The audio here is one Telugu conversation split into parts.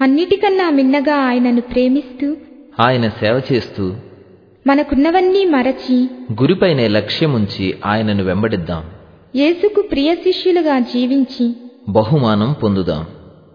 అన్నిటికన్నా మిన్నగా ఆయనను ప్రేమిస్తూ ఆయన సేవ చేస్తూ మనకున్నవన్నీ మరచి గురిపైనే లక్ష్యముంచి ఆయనను వెంబడిద్దాం యేసుకు ప్రియ శిష్యులుగా జీవించి బహుమానం పొందుదాం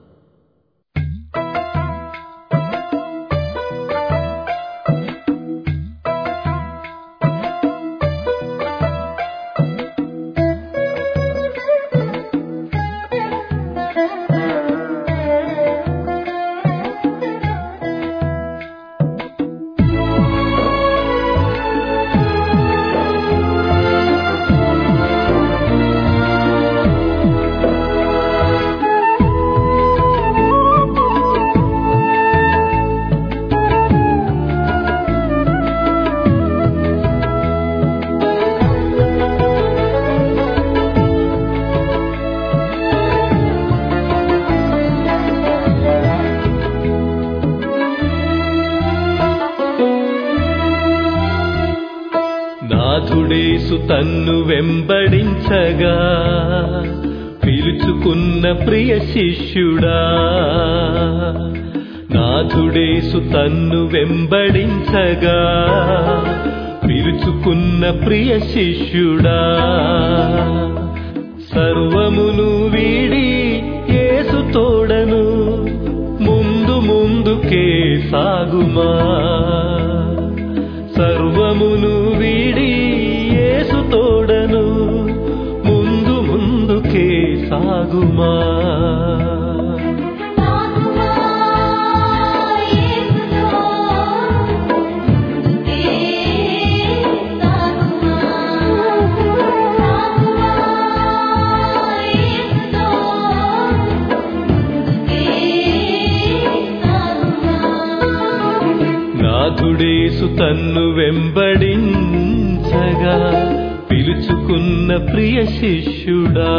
నాథుడేసు తన్ను వెంబడించగా పిలుచుకున్న ప్రియ శిష్యుడా నాథుడేసు తన్ను వెంబడించగా పిలుచుకున్న ప్రియ శిష్యుడా సర్వమును వీడి యేసు తోడను ముందు ముందుకే సాగుమా సర్వమును వీడి యేసు తోడను ముందు ముందుకే సాగుమా సాగుమా యేసుతో ముందుకే సాగుమా సాగుమా యేసుతో ముందుకే సాగుమా నాథుడేసు తన్ను వెంబడించగా పిలుచుకున్న ప్రియ శిష్యుడా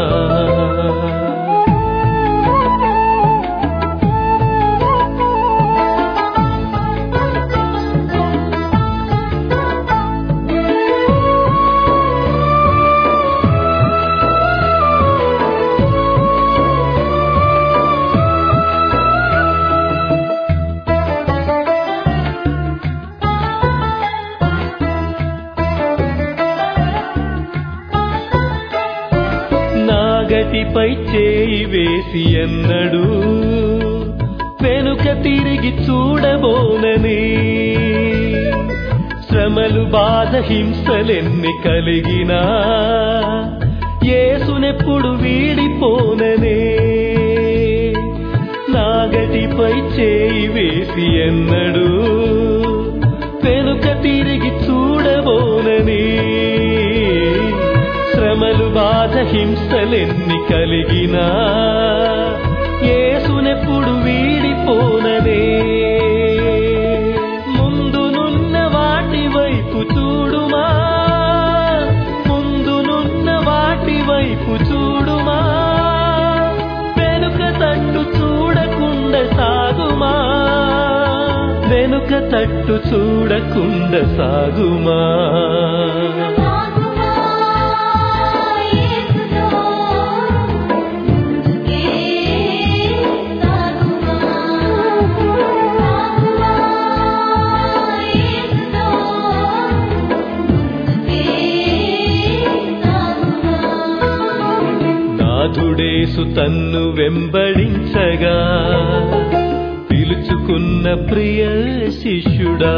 నాగటిపై చేయి వేసి ఎన్నడు వెనుక తిరిగి చూడబోనని శ్రమలు బాధ హింసలెన్ని కలిగినా యేసునెప్పుడు వీడిపోననే నాగటిపై చేయి వేసి ఎన్నడు వెనుక తిరిగి చూడబోనని శ్రమలు బాధ హింసలెన్ని కలిగినా యేసునెప్పుడు వీడిపోననే ముందునున్న వాటి వైపు చూడుమా ముందునున్న వాటి వైపు చూడుమా వెనుక తట్టు చూడకుండా సాగుమా వెనుక తట్టు చూడకుండా సాగుమా సాగుమా యేసుతో ముందుకే సాగుమా సాగుమా యేసుతో ముందుకే సాగుమా నాథుడేసు తన్ను వెంబడించగా పిలుచుకున్న ప్రియ శిష్యుడా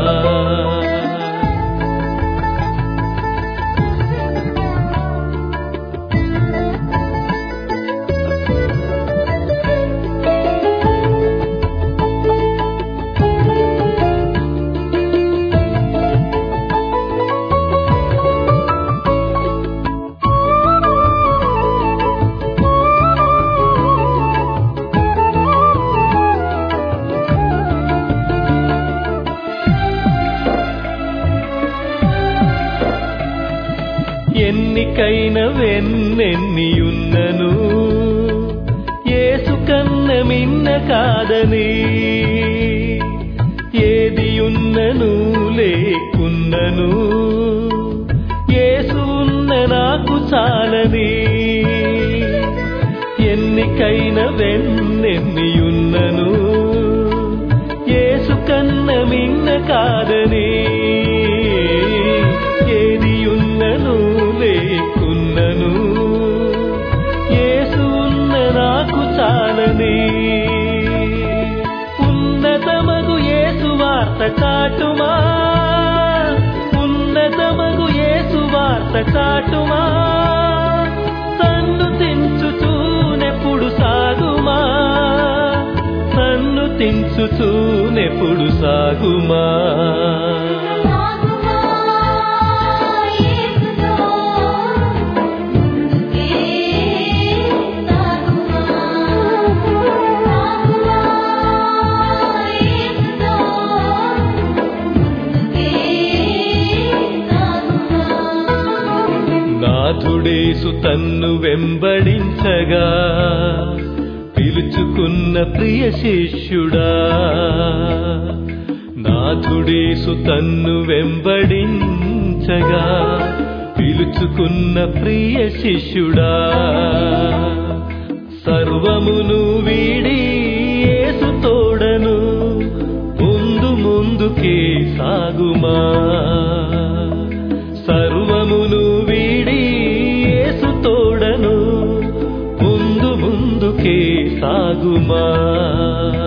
ఎన్నికైన వెన్నెన్నియున్నను ఏసు కన్న మిన్న కాదని ఏది ఉన్నను లేకున్నను ఏసు ఉన్న నాకు చాలని ఎన్నికైన వెన్నెన్నియున్నను ఉన్నతమగు యేసు వార్త చాటుమా ఉన్నతమగు యేసు వార్త చాటుమా సన్ను తించుచూనెప్పుడు సాగుమా సన్ను తించుచూనెప్పుడు సాగుమా సాగుమా యేసుతో ముందుకే సాగుమా సాగుమా యేసుతో ముందుకే సాగుమా నాథుడేసు తన్ను వెంబడించగా పిలుచుకున్న ప్రియ శిష్యుడా నాథుడేసు తన్ను వెంబడించగా పిలుచుకున్న ప్రియ శిష్యుడా సర్వమును వీడి యేసు తోడను ముందు ముందుకే సాగుమా సర్వమును వీడి యేసు తోడను ముందు ముందుకే సాగుమా